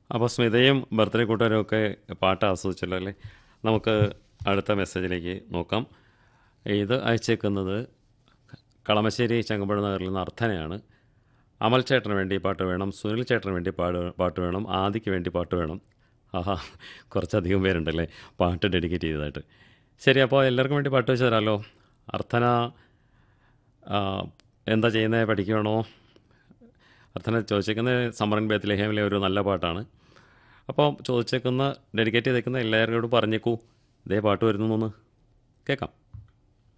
അപ്പോൾ സ്മിതയും ബർത്ത്ഡേ കൂട്ടുകാരും ഒക്കെ പാട്ട് ആസ്വദിച്ചല്ലോ അല്ലേ നമുക്ക് അടുത്ത മെസ്സേജിലേക്ക് നോക്കാം ഇത് അയച്ചേക്കുന്നത് കളമശ്ശേരി ചങ്ങമ്പുഴ നഗറിൽ നിന്ന് അർത്ഥനയാണ് അമൽ ചേട്ടന് വേണ്ടി പാട്ട് വേണം സുനിൽ ചേട്ടന് വേണ്ടി പാട് പാട്ട് വേണം ആദിക്ക് വേണ്ടി പാട്ട് വേണം ആഹാ കുറച്ചധികം പേരുണ്ടല്ലേ പാട്ട് ഡെഡിക്കേറ്റ് ചെയ്തതായിട്ട് ശരി അപ്പോൾ എല്ലാവർക്കും വേണ്ടി പാട്ട് വെച്ച് തരാമല്ലോ അർത്ഥന ആ, എന്താ ചെയ്യുന്നത് പഠിക്കുകയാണോ അർത്ഥന ചോദിച്ചേക്കുന്നത് സമ്മറിൻ ബേത്ത്ലേഹേമിലെ ഒരു നല്ല പാട്ടാണ് അപ്പോൾ ചോദിച്ചേക്കുന്ന ഡെഡിക്കേറ്റ് ചെയ്തേക്കുന്ന എല്ലാവരോടും പറഞ്ഞേക്കൂ ഇതേ പാട്ട് വരുന്നു എന്ന് കേൾക്കാം